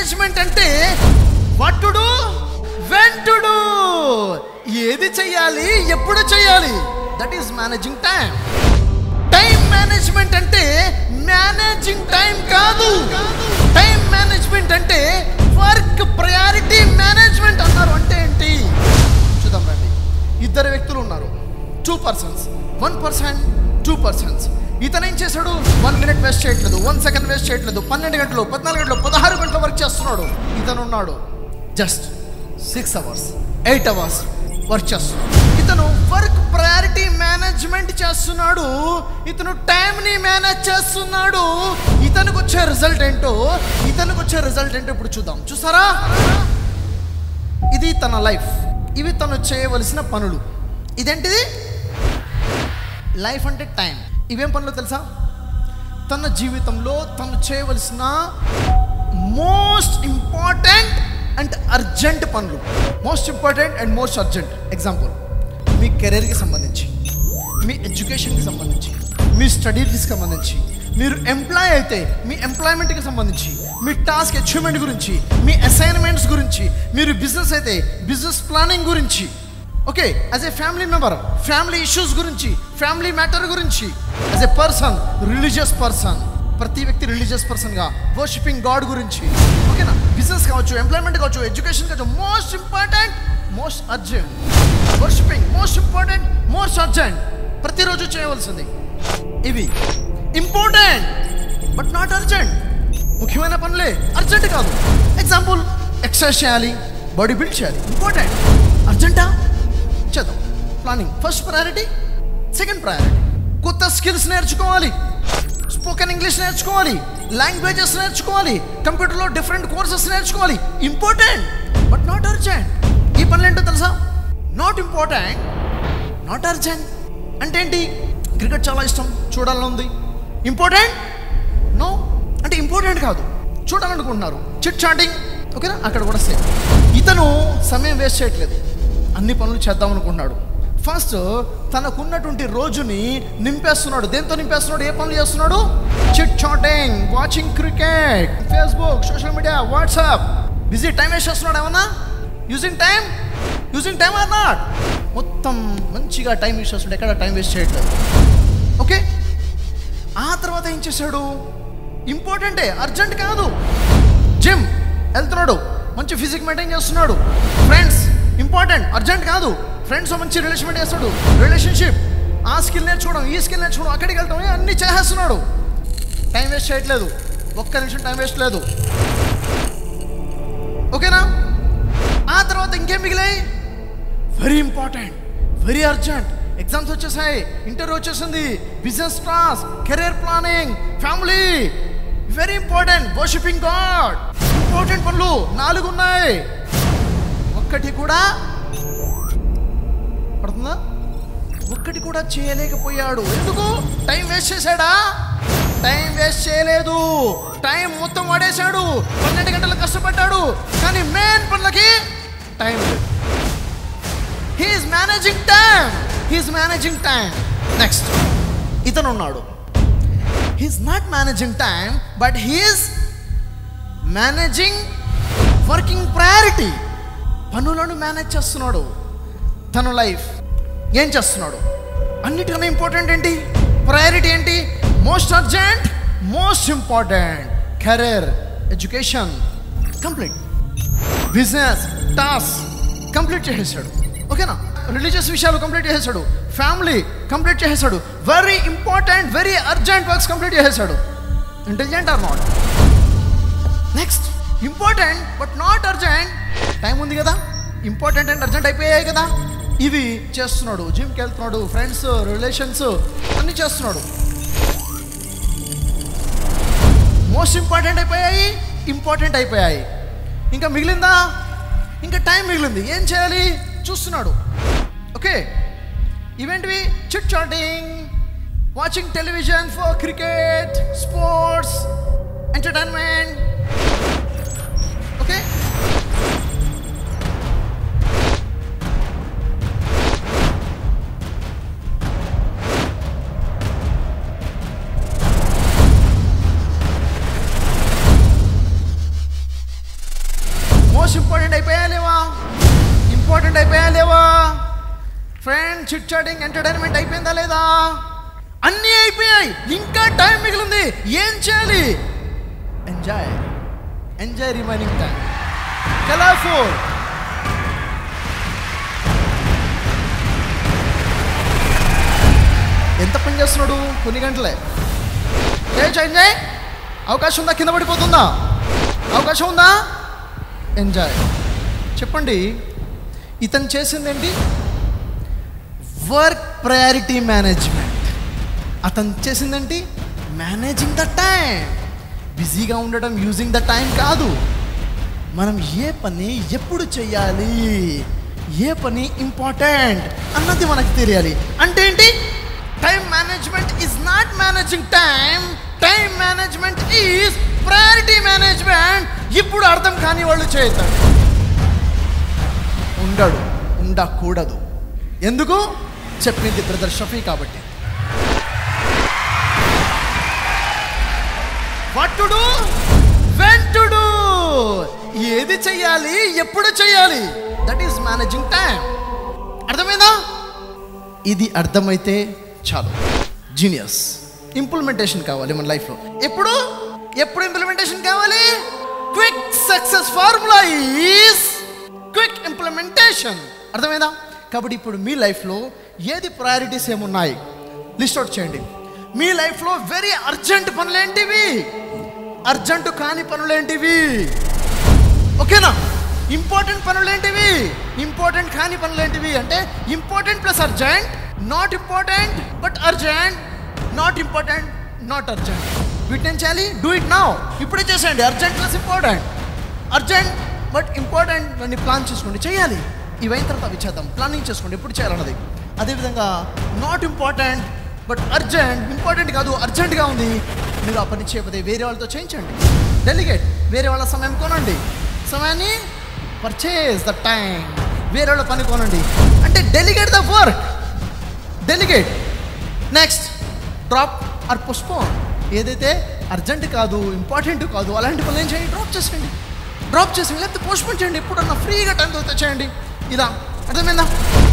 management అంటే వట్టుడు వెంటుడు ఏది చెయ్యాలి ఎప్పుడు చెయ్యాలి that is managing time time management అంటే మేనేజింగ్ టైం కాదు టైం మేనేజ్మెంట్ అంటే వర్క్ ప్రయారిటీ మేనేజ్మెంట్ అన్నారు అంటే ఏంటి చూద్దాం రండి ఇద్దరు వ్యక్తులు ఉన్నారు two persons one person two persons ఇతను ఏం చేశాడు వన్ మినిట్ వేస్ట్ చేయట్లేదు వన్ సెకండ్ వేస్ట్ చేయట్లేదు పన్నెండు గంటలు పద్నాలుగు గంటలు పదహారు గంటలు వర్క్ చేస్తున్నాడు ఇతను ఉన్నాడు just six hours eight hours work చేస్తున్నాడు ఇతను వర్క్ ప్రయారిటీ మేనేజ్మెంట్ చేస్తున్నాడు ఇతను టైంని మేనేజ్ చేస్తున్నాడు ఇతనికి వచ్చే రిజల్ట్ ఏంటో ఇతనికి వచ్చే రిజల్ట్ ఏంటో ఇప్పుడు చూద్దాం చూసారా ఇది తన లైఫ్ ఇవి తను చేయవలసిన పనులు ఇదేంటిది లైఫ్ అంటే టైం ఇవేం పనులు తెలుసా తన జీవితంలో తను చేయవలసిన మోస్ట్ ఇంపార్టెంట్ అండ్ అర్జెంట్ పనులు most important and most urgent example మీ కెరీర్కి సంబంధించి మీ ఎడ్యుకేషన్కి సంబంధించి మీ స్టడీస్కి సంబంధించి మీరు ఎంప్లాయ్ అయితే మీ ఎంప్లాయ్మెంట్కి సంబంధించి మీ టాస్క్ అచీవ్మెంట్ గురించి మీ అసైన్మెంట్స్ గురించి మీరు బిజినెస్ అయితే బిజినెస్ ప్లానింగ్ గురించి okay as a family member family issues గురించి ఫ్యామిలీ మ్యాటర్ గురించి as a person religious person ప్రతి వ్యక్తి రిలీజియస్ పర్సన్గా వర్షిపింగ్ గాడ్ గురించి ఓకేనా బిజినెస్ కావచ్చు ఎంప్లాయ్మెంట్ కావచ్చు ఎడ్యుకేషన్ కావచ్చు most important most urgent worshipping most important most urgent ప్రతిరోజు చేయవలసింది ఇవి ఇంపార్టెంట్ బట్ నాట్ అర్జెంట్ ముఖ్యమైన పనులే అర్జెంట్ కాదు ఎగ్జాంపుల్ ఎక్సర్సైజ్ చేయాలి బాడీ బిల్డ్ చేయాలి ఇంపార్టెంట్ అర్జెంటా చేద్దాం planning first priority second priority కొత్త స్కిల్స్ నేర్చుకోవాలి స్పోకెన్ ఇంగ్లీష్ నేర్చుకోవాలి లాంగ్వేజెస్ నేర్చుకోవాలి కంప్యూటర్లో డిఫరెంట్ కోర్సెస్ నేర్చుకోవాలి ఇంపార్టెంట్ బట్ నాట్ అర్జెంట్ ఈ పనులు ఏంటో తెలుసా నాట్ ఇంపార్టెంట్ నాట్ అర్జెంట్ అంటే ఏంటి క్రికెట్ చాలా ఇష్టం చూడాలని ఉంది ఇంపార్టెంట్ నో అంటే ఇంపార్టెంట్ కాదు చూడాలనుకుంటున్నారు చిట్ చాటింగ్ ఓకేనా అక్కడ కూడా సేమ్ ఇతను సమయం వేస్ట్ చేయట్లేదు అన్ని పనులు చేద్దాం అనుకుంటున్నాడు ఫస్ట్ తనకున్నటువంటి రోజుని నింపేస్తున్నాడు దేంతో నింపేస్తున్నాడు ఏ పనులు చేస్తున్నాడు chit chatting watching cricket Facebook social media WhatsApp busy time waste చేస్తున్నాడు ఏమన్నా using time using time or not మొత్తం మంచిగా టైం యూస్ చేస్తుంటే ఎక్కడ టైం వేస్ట్ చేయట్లేదు ఓకే ఆ తర్వాత ఏం చేశాడు ఇంపార్టెంటే అర్జెంట్ కాదు జిమ్ వెళ్తున్నాడు మంచి ఫిజిక్ మెయింటైన్ చేస్తున్నాడు ఫ్రెండ్స్ ఇంపార్టెంట్ అర్జెంట్ కాదు ఫ్రెండ్స్ మంచి రిలేషన్ చేస్తాడు రిలేషన్షిప్ ఆ స్కిల్ నేర్చుకోవడం ఈ స్కిల్ నేర్చుకోవడం అక్కడికి వెళ్తాం ఏ అన్నీ చేసేస్తున్నాడు టైం వేస్ట్ చేయట్లేదు ఒక్క నిమిషం టైం వేస్ట్ లేదు ఓకేనా ఆ తర్వాత ఇంకేం మిగిలాయి very important very urgent exams వచ్చేసాయి ఇంటర్వ్యూ వచ్చేసింది business class career planning family very important worshipping God important పనులు నాలుగు ఉన్నాయి ఒక్కటి కూడా పడుతుందా ఒక్కటి కూడా చేయలేకపోయాడు ఎందుకు టైం వేస్ట్ చేశాడా టైం వేస్ట్ చేయలేదు టైం మొత్తం వాడేశాడు పన్నెండు గంటలు కష్టపడ్డాడు కానీ మెయిన్ పనులకి టైం లేదు he is managing time he is managing time next ఇతను ఉన్నాడు he is not managing time but he is managing working priority పనులను మేనేజ్ చేస్తున్నాడు తన లైఫ్ ఏం చేస్తున్నాడు అన్నిటికన్నా ఇంపార్టెంట్ ఏంటి ప్రయారిటీ ఏంటి most urgent most important career education complete business task complete చేసేసాడు ఓకేనా రిలీజియస్ విషయాలు కంప్లీట్ చేసేసాడు ఫ్యామిలీ కంప్లీట్ చేసేసాడు very important very urgent works complete చేసేసాడు intelligent or not next important but not urgent time ఉంది కదా ఇంపార్టెంట్ అండ్ అర్జెంట్ అయిపోయాయి కదా ఇవి చేస్తున్నాడు జిమ్కి వెళ్తున్నాడు ఫ్రెండ్స్ రిలేషన్స్ అన్నీ చేస్తున్నాడు మోస్ట్ ఇంపార్టెంట్ అయిపోయాయి ఇంపార్టెంట్ అయిపోయాయి ఇంకా మిగిలిందా ఇంకా టైం మిగిలింది ఏం చేయాలి చూస్తున్నాడు ఓకే ఇవేంటివి chit chatting watching television for cricket sports entertainment okay most important అయిపోయా లేవా ఇంపార్టెంట్ అయిపోయా లేవా ఫ్రెండ్ చిట్ చాటింగ్ ఎంటర్టైన్మెంట్ అయిపోయిందా లేదా అన్నీ అయిపోయాయి ఇంకా టైం మిగిలింది ఏం చేయాలి enjoy enjoy remaining time colourful ఎంత పని చేస్తున్నాడు కొన్ని గంటలే చేయొచ్చు ఎంజాయ్ అవకాశం ఉందా కింద పడిపోతుందా అవకాశం ఉందా ఎంజాయ్ చెప్పండి ఇతను చేసిందేంటి వర్క్ ప్రయారిటీ మేనేజ్మెంట్ అతను చేసిందేంటి మేనేజింగ్ ద టైం బిజీగా ఉండడం యూజింగ్ ద టైం కాదు మనం ఏ పని ఎప్పుడు చేయాలి ఏ పని ఇంపార్టెంట్ అన్నది మనకు తెలియాలి అంటే ఏంటి time management is not managing time time management is priority management ఇప్పుడు అర్థం కాని వాళ్ళు చేస్తారు ఉండడు ఉండకూడదు ఎందుకు చెప్పింది బ్రదర్ షఫీ కాబట్టి what to do when to do ఏది చెయ్యాలి ఎప్పుడు చెయ్యాలి దట్ ఈస్ మేనేజింగ్ టైం అర్థమైందా ఇది అర్థమైతే చాలు జీనియస్ ఇంప్లిమెంటేషన్ కావాలి మన లైఫ్లో ఎప్పుడు ఎప్పుడు ఇంప్లిమెంటేషన్ కావాలి quick success formula is quick implementation అర్థమైందా కాబట్టి ఇప్పుడు మీ లైఫ్లో ఏది ప్రయారిటీస్ ఏమున్నాయి లిస్ట్ అవుట్ చేయండి మీ లైఫ్లో వెరీ అర్జెంట్ పనులేంటివి అర్జెంటు కాని పనులేంటివి ఓకేనా ఇంపార్టెంట్ పనులేంటివి ఇంపార్టెంట్ కాని పనులేంటివి అంటే important plus urgent not important but urgent not important not urgent వీటిని ఏం చేయాలి డూ ఇట్ నౌ ఇప్పుడే చేసేయండి urgent plus important urgent but important అని ప్లాన్ చేసుకోండి చేయాలి ఇవైన తర్వాత అవి చేద్దాం ప్లానింగ్ చేసుకోండి ఎప్పుడు చేయాలన్నది అదేవిధంగా not important but urgent important కాదు అర్జెంట్గా ఉంది మీరు ఆ పని చేయకపోతే వేరే వాళ్ళతో చేయించండి డెలిగేట్ వేరే వాళ్ళ సమయం కొనండి సమయాన్ని పర్చేస్ ద టైం వేరే వాళ్ళ పని కొనండి అంటే delegate the work delegate next drop or postpone ఏదైతే అర్జెంట్ కాదు ఇంపార్టెంట్ కాదు అలాంటి పనులు ఏం చేయండి డ్రాప్ చేసేయండి డ్రాప్ చేసి లేకపోతే పోస్ట్పోన్ చేయండి ఎప్పుడన్నా ఫ్రీగా టైం దొరికితే చేయండి ఇలా అర్థమైందా